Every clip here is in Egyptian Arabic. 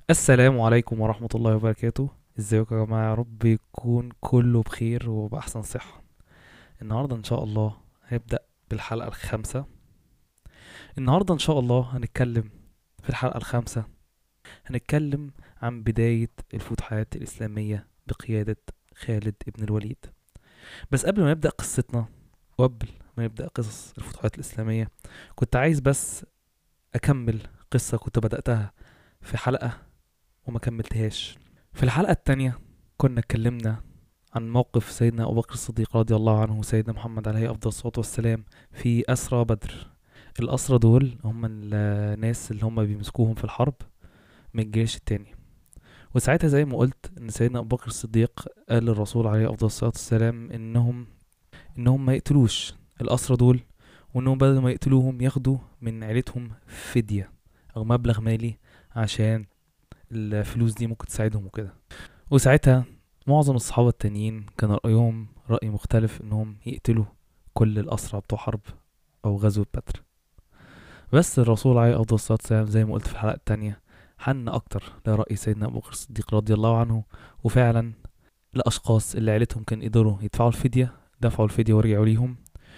السلام عليكم ورحمة الله وبركاته ازيكم يا جماعة يا رب يكون كله بخير وبأحسن صحة النهاردة ان شاء الله هنبدأ بالحلقة الخامسة النهاردة ان شاء الله هنتكلم في الحلقة الخامسة هنتكلم عن بداية الفتوحات الإسلامية بقيادة خالد بن الوليد بس قبل ما نبدأ قصتنا وقبل ما نبدأ قصص الفتوحات الإسلامية كنت عايز بس أكمل قصة كنت بدأتها في حلقة وما كملتهاش في الحلقة التانية كنا اتكلمنا عن موقف سيدنا أبو بكر الصديق رضي الله عنه وسيدنا محمد عليه أفضل الصلاة والسلام في أسرى بدر الأسرى دول هم الناس اللي هم بيمسكوهم في الحرب من الجيش التاني وساعتها زي ما قلت ان سيدنا ابو بكر الصديق قال للرسول عليه افضل الصلاه والسلام انهم انهم ما يقتلوش الاسرى دول وانهم بدل ما يقتلوهم ياخدوا من عيلتهم فديه او مبلغ مالي عشان الفلوس دي ممكن تساعدهم وكده وساعتها معظم الصحابة التانيين كان رأيهم رأي مختلف انهم يقتلوا كل الأسرى بتوع حرب أو غزوة بدر بس الرسول عليه أفضل الصلاة والسلام زي ما قلت في الحلقة التانية حن أكتر لرأي سيدنا أبو بكر الصديق رضي الله عنه وفعلا الأشخاص اللي عيلتهم كان قدروا يدفعوا الفدية دفعوا الفدية ورجعوا ليهم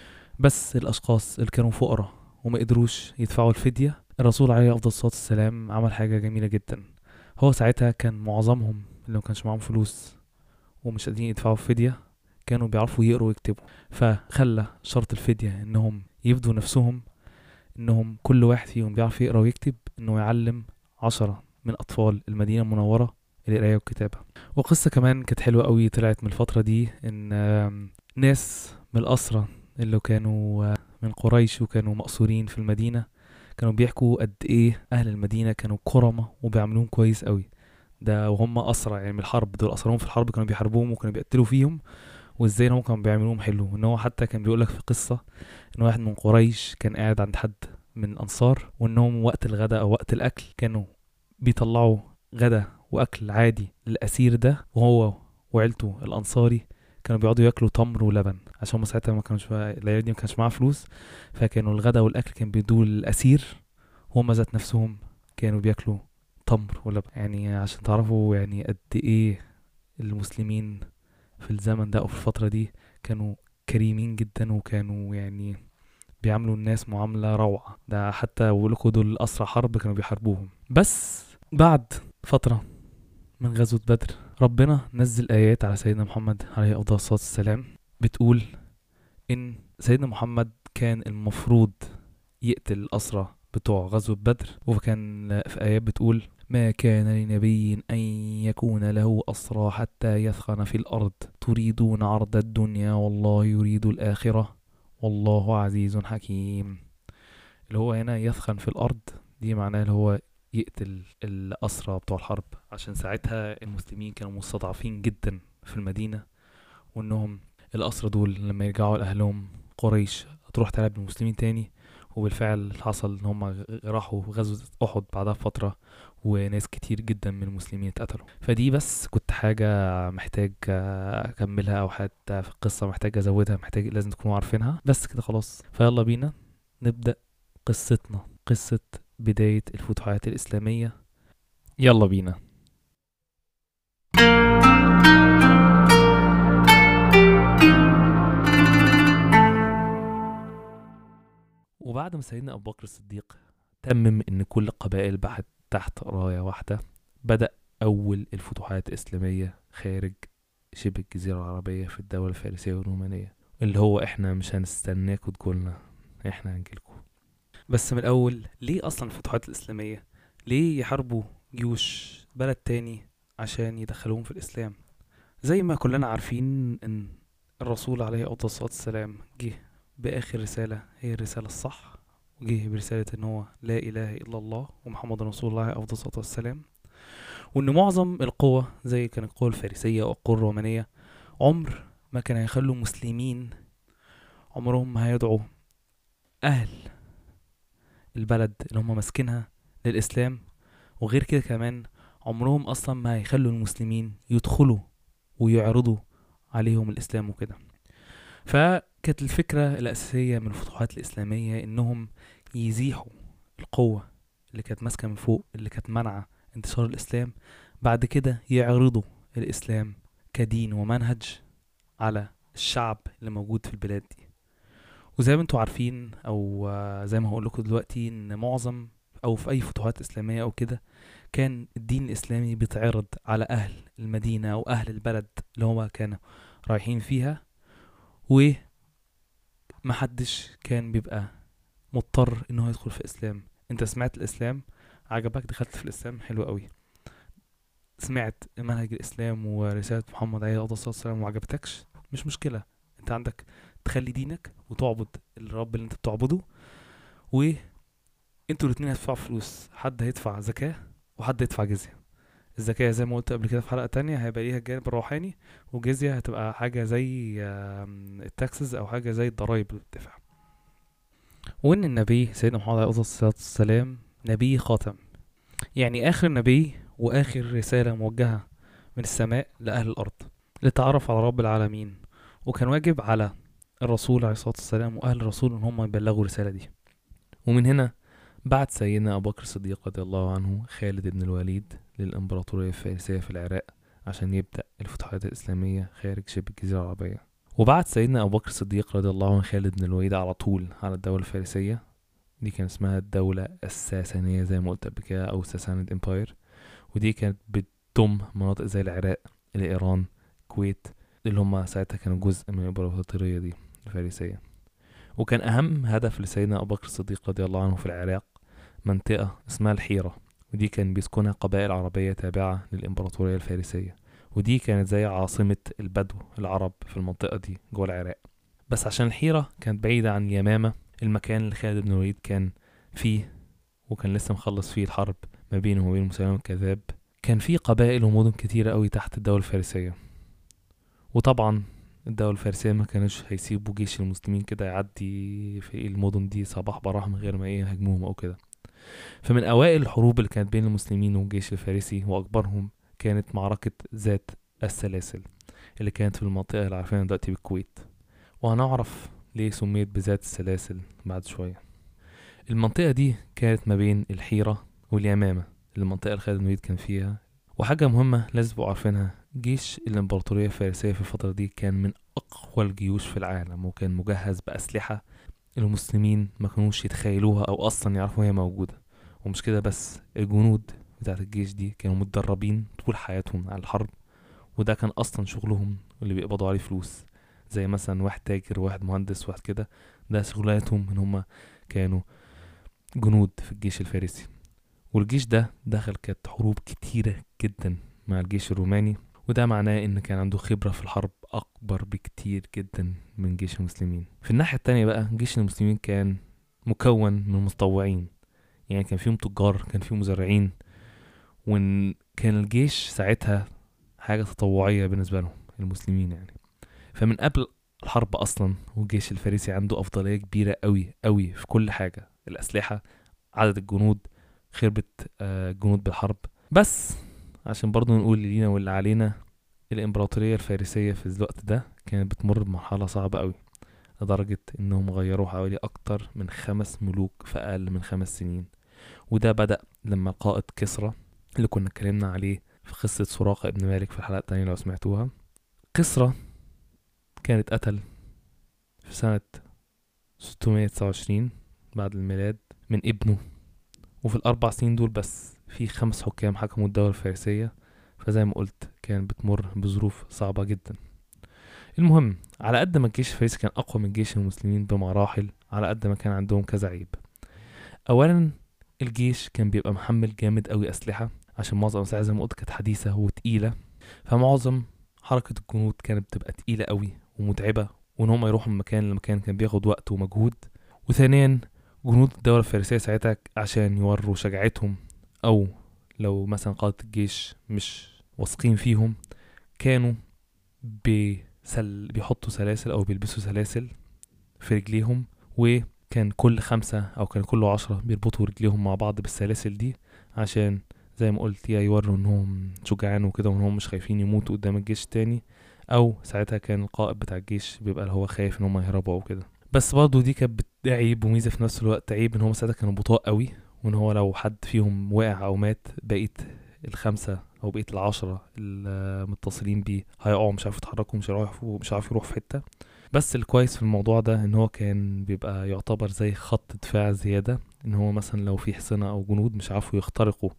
بس الأشخاص اللي كانوا فقراء وما قدروش يدفعوا الفدية الرسول عليه أفضل الصلاة والسلام عمل حاجة جميلة جدا هو ساعتها كان معظمهم اللي ما كانش معاهم فلوس ومش قادرين يدفعوا الفدية كانوا بيعرفوا يقروا ويكتبوا فخلى شرط الفدية انهم يفدوا نفسهم انهم كل واحد فيهم بيعرف يقرا ويكتب انه يعلم عشرة من اطفال المدينة المنورة القراية والكتابة وقصة كمان كانت حلوة قوي طلعت من الفترة دي ان آم، ناس من الأسرة اللي كانوا آه، من قريش وكانوا مقصورين في المدينة كانوا بيحكوا قد ايه اهل المدينة كانوا كرمة وبيعملوهم كويس قوي ده وهم اسرى يعني من الحرب دول اسرهم في الحرب كانوا بيحاربوهم وكانوا بيقتلوا فيهم وازاي ان هم كانوا بيعملوهم حلو ان هو حتى كان بيقولك في قصة ان واحد من قريش كان قاعد عند حد من الانصار وانهم وقت الغداء او وقت الاكل كانوا بيطلعوا غدا واكل عادي للاسير ده وهو وعيلته الانصاري كانوا بيقعدوا ياكلوا تمر ولبن عشان هم ساعتها ما كانوش العيال دي ما كانش معاها فلوس فكانوا الغدا والاكل كان بيدوا للاسير وهم ذات نفسهم كانوا بياكلوا تمر ولبن يعني عشان تعرفوا يعني قد ايه المسلمين في الزمن ده او في الفترة دي كانوا كريمين جدا وكانوا يعني بيعاملوا الناس معاملة روعة ده حتى بيقولكوا دول أسرى حرب كانوا بيحاربوهم بس بعد فترة من غزوة بدر ربنا نزل آيات على سيدنا محمد عليه أفضل الصلاة والسلام بتقول إن سيدنا محمد كان المفروض يقتل الأسرى بتوع غزوة بدر وكان في آيات بتقول ما كان لنبي أن يكون له أسرى حتى يثخن في الأرض تريدون عرض الدنيا والله يريد الآخرة والله عزيز حكيم اللي هو هنا يثخن في الأرض دي معناه اللي هو يقتل الأسرى بتوع الحرب عشان ساعتها المسلمين كانوا مستضعفين جدا في المدينة وإنهم الأسرى دول لما يرجعوا لأهلهم قريش هتروح تلعب المسلمين تاني وبالفعل حصل ان هم راحوا غزوة احد بعدها بفترة وناس كتير جدا من المسلمين اتقتلوا فدي بس كنت حاجة محتاج اكملها او حتى في القصة محتاج ازودها محتاج لازم تكونوا عارفينها بس كده خلاص فيلا بينا نبدأ قصتنا قصة بداية الفتوحات الإسلامية يلا بينا وبعد ما سيدنا أبو بكر الصديق تمم إن كل القبائل بقت تحت راية واحدة بدأ أول الفتوحات الإسلامية خارج شبه الجزيرة العربية في الدولة الفارسية والرومانية اللي هو إحنا مش هنستناكوا تقولنا إحنا هنجيلكوا بس من الأول ليه أصلا الفتوحات الإسلامية ليه يحاربوا جيوش بلد تاني عشان يدخلوهم في الإسلام زي ما كلنا عارفين إن الرسول عليه أفضل الصلاة والسلام جه بآخر رسالة هي الرسالة الصح وجه برسالة إن هو لا إله إلا الله ومحمد رسول الله أفضل الصلاة والسلام وإن معظم القوى زي كانت القوى الفارسية أو القوى الرومانية عمر ما كان هيخلوا مسلمين عمرهم ما هيدعوا أهل البلد اللي هم ماسكينها للإسلام وغير كده كمان عمرهم أصلا ما هيخلوا المسلمين يدخلوا ويعرضوا عليهم الإسلام وكده فكانت الفكرة الأساسية من الفتوحات الإسلامية إنهم يزيحوا القوة اللي كانت ماسكة من فوق اللي كانت منعة انتشار الإسلام بعد كده يعرضوا الإسلام كدين ومنهج على الشعب اللي موجود في البلاد دي وزي ما انتوا عارفين او آه، زي ما هقول لكم دلوقتي ان معظم او في اي فتوحات اسلاميه او كده كان الدين الاسلامي بيتعرض على اهل المدينه او اهل البلد اللي هما كانوا رايحين فيها ومحدش كان بيبقى مضطر ان هو يدخل في اسلام انت سمعت الاسلام عجبك دخلت في الاسلام حلو قوي سمعت منهج الاسلام ورساله محمد عليه الصلاه والسلام وما عجبتكش مش مشكله انت عندك تخلي دينك وتعبد الرب اللي انت بتعبده و انتوا الاتنين هتدفعوا فلوس حد هيدفع زكاة وحد هيدفع جزية الزكاة زي ما قلت قبل كده في حلقة تانية هيبقى ليها الجانب الروحاني والجزية هتبقى حاجة زي آم، التاكسز أو حاجة زي الضرايب اللي بتدفع وإن النبي سيدنا محمد عليه الصلاة والسلام نبي خاتم يعني آخر نبي وآخر رسالة موجهة من السماء لأهل الأرض للتعرف على رب العالمين وكان واجب على الرسول عليه الصلاة والسلام وأهل الرسول إن هم يبلغوا الرسالة دي ومن هنا بعت سيدنا أبو بكر الصديق رضي الله عنه خالد بن الوليد للإمبراطورية الفارسية في العراق عشان يبدأ الفتوحات الإسلامية خارج شبه الجزيرة العربية وبعت سيدنا أبو بكر الصديق رضي الله عنه خالد بن الوليد على طول على الدولة الفارسية دي كان اسمها الدولة الساسانية زي ما قلت قبل كده أو ساساند امباير ودي كانت بتضم مناطق زي العراق الإيران الكويت اللي هم ساعتها كانوا جزء من الإمبراطورية دي الفارسية وكان أهم هدف لسيدنا أبو بكر الصديق رضي الله عنه في العراق منطقة اسمها الحيرة ودي كان بيسكنها قبائل عربية تابعة للإمبراطورية الفارسية ودي كانت زي عاصمة البدو العرب في المنطقة دي جوه العراق بس عشان الحيرة كانت بعيدة عن يمامة المكان اللي خالد بن الوليد كان فيه وكان لسه مخلص فيه الحرب ما بينه وبين مسيلمة الكذاب كان في قبائل ومدن كتيرة قوي تحت الدولة الفارسية وطبعا الدولة الفارسية ما كانوش هيسيبوا جيش المسلمين كده يعدي في المدن دي صباح براح من غير ما ايه يهاجموهم او كده فمن اوائل الحروب اللي كانت بين المسلمين والجيش الفارسي واكبرهم كانت معركة ذات السلاسل اللي كانت في المنطقة اللي عارفينها دلوقتي بالكويت وهنعرف ليه سميت بذات السلاسل بعد شوية المنطقة دي كانت ما بين الحيرة واليمامة اللي المنطقة اللي خالد بن الوليد كان فيها وحاجة مهمة لازم تبقوا عارفينها جيش الإمبراطورية الفارسية في الفترة دي كان من أقوى الجيوش في العالم وكان مجهز بأسلحة المسلمين ما كانوش يتخيلوها أو أصلا يعرفوا هي موجودة ومش كده بس الجنود بتاعت الجيش دي كانوا متدربين طول حياتهم على الحرب وده كان أصلا شغلهم اللي بيقبضوا عليه فلوس زي مثلا واحد تاجر واحد مهندس واحد كده ده شغلاتهم إن هما كانوا جنود في الجيش الفارسي والجيش ده دخل كانت حروب كتيرة جدا مع الجيش الروماني وده معناه ان كان عنده خبرة في الحرب اكبر بكتير جدا من جيش المسلمين في الناحية التانية بقى جيش المسلمين كان مكون من متطوعين يعني كان فيهم تجار كان فيهم مزارعين وان كان الجيش ساعتها حاجة تطوعية بالنسبة لهم المسلمين يعني فمن قبل الحرب اصلا والجيش الفارسي عنده افضلية كبيرة قوي قوي في كل حاجة الاسلحة عدد الجنود خربة آه، الجنود بالحرب بس عشان برضو نقول اللي لينا واللي علينا الإمبراطورية الفارسية في الوقت ده كانت بتمر بمرحلة صعبة قوي لدرجة إنهم غيروا حوالي أكتر من خمس ملوك في أقل من خمس سنين وده بدأ لما القائد كسرى اللي كنا اتكلمنا عليه في قصة سراقة ابن مالك في الحلقة التانية لو سمعتوها كسرى كان اتقتل في سنة 629 بعد الميلاد من ابنه وفي الأربع سنين دول بس في خمس حكام حكموا الدولة الفارسية فزي ما قلت كان بتمر بظروف صعبة جدا المهم على قد ما الجيش الفارسي كان أقوى من جيش المسلمين بمراحل على قد ما كان عندهم كذا عيب أولا الجيش كان بيبقى محمل جامد قوي أسلحة عشان معظم الأسلحة زي ما قلت كانت حديثة وتقيلة فمعظم حركة الجنود كانت بتبقى تقيلة قوي ومتعبة وإن هم يروحوا من مكان لمكان كان بياخد وقت ومجهود وثانيا جنود الدولة الفارسية ساعتها عشان يوروا شجاعتهم أو لو مثلا قادة الجيش مش واثقين فيهم كانوا بيسل بيحطوا سلاسل أو بيلبسوا سلاسل في رجليهم وكان كل خمسة أو كان كل عشرة بيربطوا رجليهم مع بعض بالسلاسل دي عشان زي ما قلت يا يوروا انهم شجعان وكده وانهم مش خايفين يموتوا قدام الجيش التاني او ساعتها كان القائد بتاع الجيش بيبقى اللي هو خايف ان هم يهربوا او كده بس برضه دي كانت بت- عيب وميزه في نفس الوقت عيب ان هم ساعتها كانوا بطاء قوي وان هو لو حد فيهم وقع او مات بقيت الخمسة او بقيت العشرة المتصلين بيه هيقعوا مش عارفوا يتحركوا مش هيروحوا مش عارف يروح في حتة بس الكويس في الموضوع ده ان هو كان بيبقى يعتبر زي خط دفاع زيادة ان هو مثلا لو في حصنة او جنود مش عارفوا يخترقوا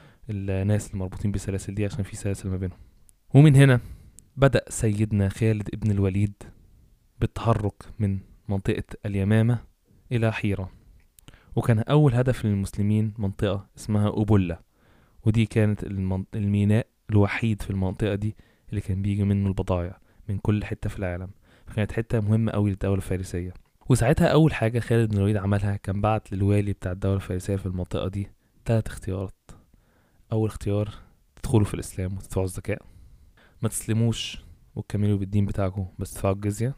الناس المربوطين بالسلاسل دي عشان في سلاسل ما بينهم ومن هنا بدأ سيدنا خالد ابن الوليد بالتحرك من منطقة اليمامة إلى حيرة وكان أول هدف للمسلمين منطقة اسمها أبولة ودي كانت المن- الميناء الوحيد في المنطقة دي اللي كان بيجي منه البضائع من كل حتة في العالم فكانت حتة مهمة أوي للدولة الفارسية وساعتها أول حاجة خالد بن الوليد عملها كان بعت للوالي بتاع الدولة الفارسية في المنطقة دي تلات اختيارات أول اختيار تدخلوا في الإسلام وتدفعوا الزكاة ما تسلموش وتكملوا بالدين بتاعكم بس تدفعوا الجزية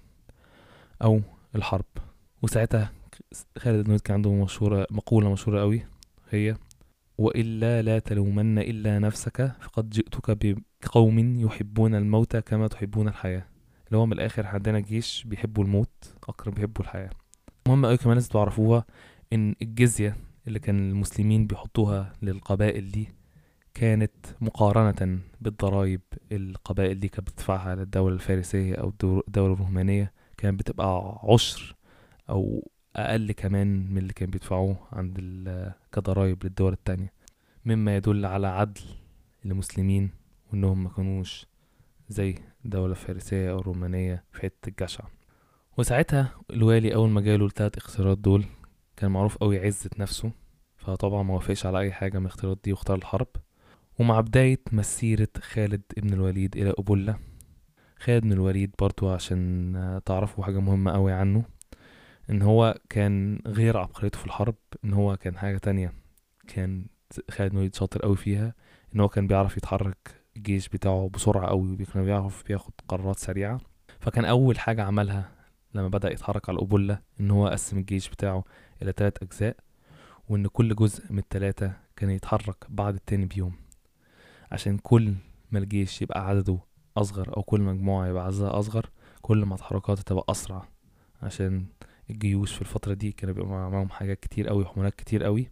أو الحرب وساعتها خالد بن الوليد كان عنده مشهورة مقولة مشهورة أوي هي وإلا لا تلومن إلا نفسك فقد جئتك بقوم يحبون الموت كما تحبون الحياة اللي هو من الآخر عندنا جيش بيحبوا الموت أكتر ما بيحبوا الحياة مهم أوي كمان لازم تعرفوها إن الجزية اللي كان المسلمين بيحطوها للقبائل دي كانت مقارنة بالضرائب القبائل دي كانت بتدفعها للدولة الفارسية أو الدو- الدولة الرومانية كانت بتبقى عشر أو أقل كمان من اللي كان بيدفعوه عند ال- كضرايب للدول التانية مما يدل على عدل المسلمين وإنهم ما كانوش زي الدولة الفارسية أو الرومانية في حتة الجشع وساعتها الوالي أول ما جاله التلات اختيارات دول كان معروف أوي عزة نفسه فطبعا ما وافقش على أي حاجة من الاختيارات دي واختار الحرب ومع بداية مسيرة خالد ابن الوليد إلى أبولة خالد بن الوليد برضو عشان آه، تعرفوا حاجة مهمة أوي عنه إن هو كان غير عبقريته في الحرب إن هو كان حاجة تانية كان خالد بن الوليد شاطر أوي فيها إن هو كان بيعرف يتحرك الجيش بتاعه بسرعة أوي وكان بيعرف بياخد قرارات سريعة فكان أول حاجة عملها لما بدأ يتحرك على الأبولة إن هو قسم الجيش بتاعه إلى تلات أجزاء وإن كل جزء من التلاتة كان يتحرك بعد التاني بيوم عشان كل ما الجيش يبقى عدده أصغر أو كل مجموعة يبقى عددها أصغر كل ما تحركاتها تبقى أسرع عشان الجيوش في الفترة دي كانوا بيبقى معاهم حاجات كتير أوي حمولات كتير أوي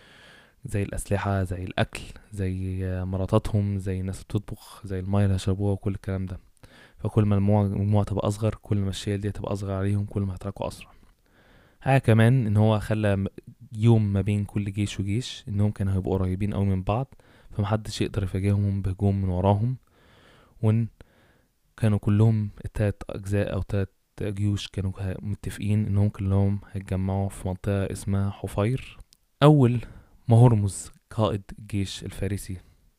زي الأسلحة زي الأكل زي مراتاتهم زي الناس بتطبخ زي المية اللي هيشربوها وكل الكلام ده فكل ما المجموعة المجموعة تبقى أصغر كل ما الشيل دي تبقى أصغر عليهم كل ما هيتحركوا أسرع حاجة كمان إن هو خلى م- يوم ما بين كل جيش وجيش إنهم كانوا هيبقوا قريبين أوي من بعض فمحدش يقدر يفاجئهم بهجوم من وراهم وإن كانوا كلهم التلات أجزاء أو تلات جيوش كانوا ه- متفقين إنهم كلهم هيتجمعوا في منطقة اسمها حفير أول ما هرمز قائد الجيش الفارسي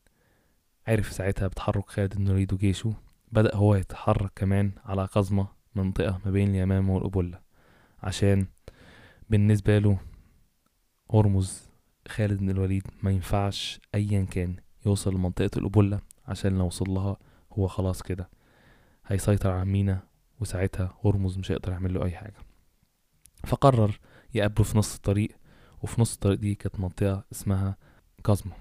عرف ساعتها بتحرك خالد بن الوليد وجيشه بدأ هو يتحرك كمان على قزمة منطقة ما بين اليمامة والأبولة عشان بالنسبة له هرمز خالد بن الوليد ما ينفعش أيا كان يوصل لمنطقة الأبولة عشان لو وصل لها هو خلاص كده هيسيطر على مينا وساعتها هرمز مش هيقدر يعمل له أي حاجة فقرر يقابله في نص الطريق وفي نص الطريق دي كانت منطقة اسمها قزمة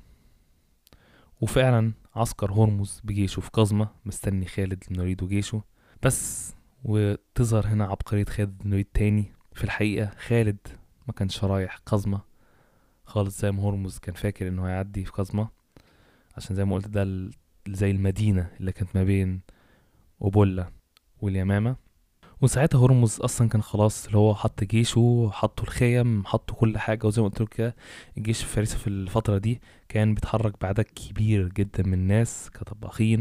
وفعلا عسكر هرمز بجيشه في قزمة مستني خالد بن الوليد وجيشه بس وتظهر هنا عبقرية خالد بن الوليد تاني في الحقيقة خالد ما كانش رايح قزمة خالص زي ما هرمز كان فاكر انه هيعدي في قزمة عشان زي ما قلت ده ال- زي المدينة اللي كانت ما بين أبولة واليمامة وساعتها هرمز اصلا كان خلاص اللي هو حط جيشه حطوا الخيم حطوا كل حاجه وزي ما قلت لك كده الجيش الفارسي في الفتره دي كان بيتحرك بعدد كبير جدا من الناس كطباخين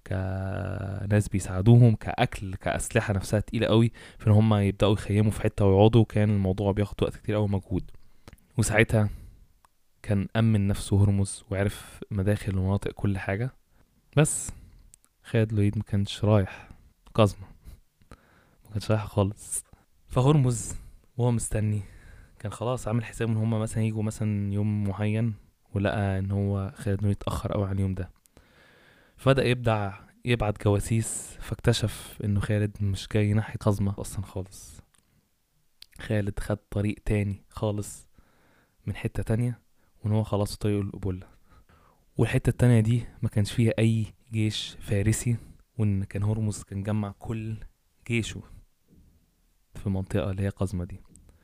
كناس بيساعدوهم كاكل كاسلحه نفسها تقيله قوي في ان هم يبداوا يخيموا في حته ويقعدوا كان الموضوع بياخد وقت كتير قوي مجهود وساعتها كان امن نفسه هرمز وعرف مداخل ومناطق كل حاجه بس خالد لويد ما كانش رايح قزمه ما كانش رايح خالص فهرمز وهو مستني كان خلاص عامل حساب ان هما مثلا يجوا مثلا يوم معين ولقى ان هو خالد انه يتاخر قوي عن اليوم ده فبدا يبدع يبعت جواسيس فاكتشف انه خالد مش جاي ناحيه قزمه اصلا خالص خالد خد طريق تاني خالص من حته تانية وان هو خلاص في طريقه القبولة والحته التانية دي ما كانش فيها اي جيش فارسي وان كان هرمز كان جمع كل جيشه في المنطقة اللي هي قزمة دي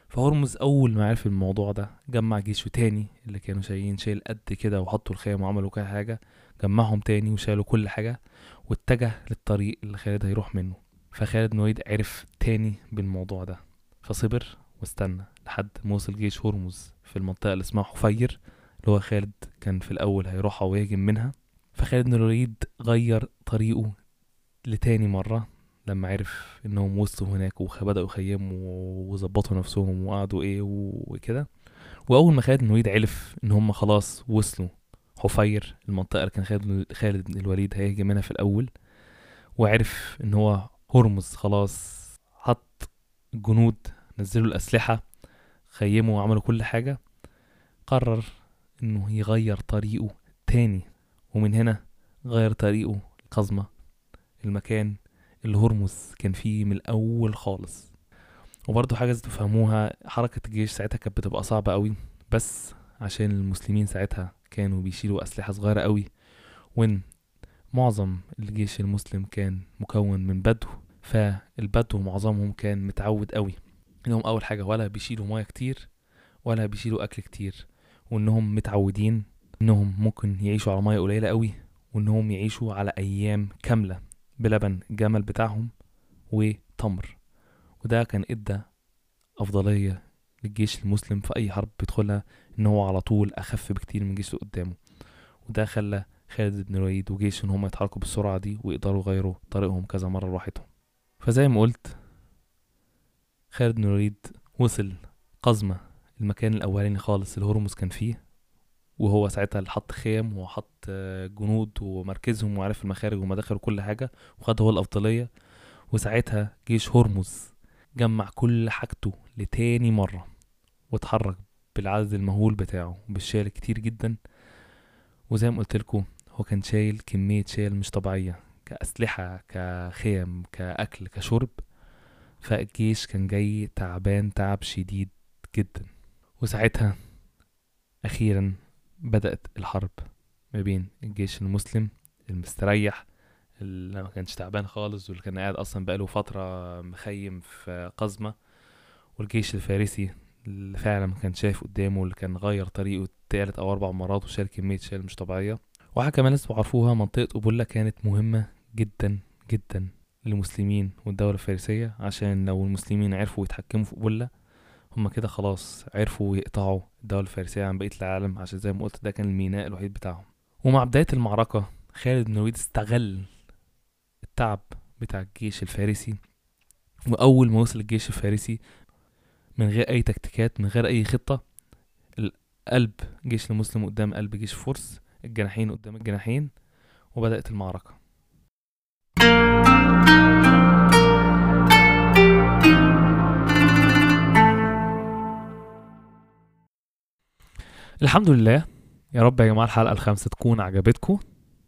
فهرمز أول ما عرف الموضوع ده جمع جيشه تاني اللي كانوا شايلين شايل قد كده وحطوا الخيم وعملوا كل حاجة جمعهم تاني وشالوا كل حاجة واتجه للطريق اللي خالد هيروح منه فخالد بن الوليد عرف تاني بالموضوع ده فصبر واستنى لحد ما وصل جيش هرمز في المنطقة اللي اسمها حفير اللي هو خالد كان في الأول هيروحها ويهجم منها فخالد بن الوليد غير طريقه لتاني مرة لما عرف انهم وصلوا هناك وبدأوا يخيموا وظبطوا نفسهم وقعدوا ايه وكده واول ما خالد بن الوليد عرف ان هم خلاص وصلوا حفير المنطقة اللي كان خالد خالد بن الوليد هيهجم منها في الأول وعرف إن هو هرمز خلاص حط الجنود نزلوا الأسلحة خيموا وعملوا كل حاجة قرر إنه يغير طريقه تاني ومن هنا غير طريقه القزمة المكان اللي هرمز كان فيه من الأول خالص وبرضه حاجة تفهموها حركة الجيش ساعتها كانت بتبقى صعبة قوي بس عشان المسلمين ساعتها كانوا بيشيلوا أسلحة صغيرة قوي وإن معظم الجيش المسلم كان مكون من بدو فالبدو معظمهم كان متعود قوي انهم اول حاجة ولا بيشيلوا مياه كتير ولا بيشيلوا اكل كتير وانهم متعودين انهم ممكن يعيشوا على مياه قليلة قوي وانهم يعيشوا على ايام كاملة بلبن الجمل بتاعهم وتمر وده كان ادى افضلية للجيش المسلم في اي حرب بيدخلها ان هو على طول اخف بكتير من الجيش اللي قدامه وده خلى خالد بن الوليد وجيشه ان هم يتحركوا بالسرعة دي ويقدروا يغيروا طريقهم كذا مرة لوحدهم فزي ما قلت خالد بن الوليد وصل قزمة المكان الأولاني خالص اللي هرمز كان فيه وهو ساعتها اللي حط خيم وحط جنود ومركزهم وعرف المخارج والمداخل وكل حاجة وخد هو الأفضلية وساعتها جيش هرمز جمع كل حاجته لتاني مرة واتحرك بالعدد المهول بتاعه بالشال كتير جدا وزي ما قلت لكم هو كان شايل كمية شال مش طبيعية كأسلحة كخيم كأكل كشرب فالجيش كان جاي تعبان تعب شديد جدا وساعتها أخيرا بدأت الحرب ما بين الجيش المسلم المستريح اللي ما كانش تعبان خالص واللي كان قاعد أصلا بقاله فترة مخيم في قزمة والجيش الفارسي اللي فعلا كان شايف قدامه اللي كان غير طريقه تالت أو أربع مرات وشال كمية شال مش طبيعية وحاجة كمان لازم تعرفوها منطقة أبولا كانت مهمة جدا جدا للمسلمين والدولة الفارسية عشان لو المسلمين عرفوا يتحكموا في أبولا هما كده خلاص عرفوا يقطعوا الدولة الفارسية عن بقية العالم عشان زي ما قلت ده كان الميناء الوحيد بتاعهم ومع بداية المعركة خالد بن الوليد استغل التعب بتاع الجيش الفارسي وأول ما وصل الجيش الفارسي من غير أي تكتيكات من غير أي خطة قلب جيش المسلم قدام قلب جيش فرس الجناحين قدام الجناحين وبدأت المعركة الحمد لله يا رب يا جماعة الحلقة الخامسة تكون عجبتكم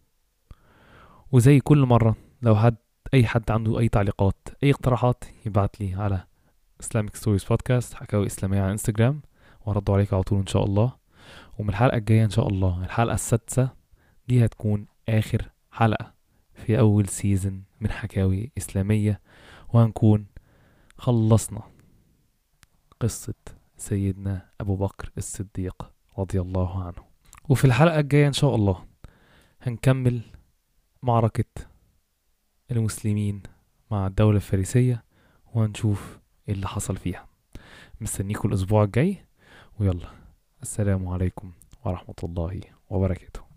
وزي كل مرة لو حد أي حد عنده أي تعليقات أي اقتراحات يبعت لي على Islamic Stories Podcast حكاوي إسلامية على انستجرام وأرد عليك على طول إن شاء الله ومن الحلقة الجاية إن شاء الله الحلقة السادسة دي هتكون آخر حلقة في أول سيزن من حكاوي إسلامية وهنكون خلصنا قصة سيدنا أبو بكر الصديق رضي الله عنه وفي الحلقة الجاية إن شاء الله هنكمل معركة المسلمين مع الدولة الفارسية وهنشوف ايه اللي حصل فيها مستنيكم الأسبوع الجاي ويلا السلام عليكم ورحمة الله وبركاته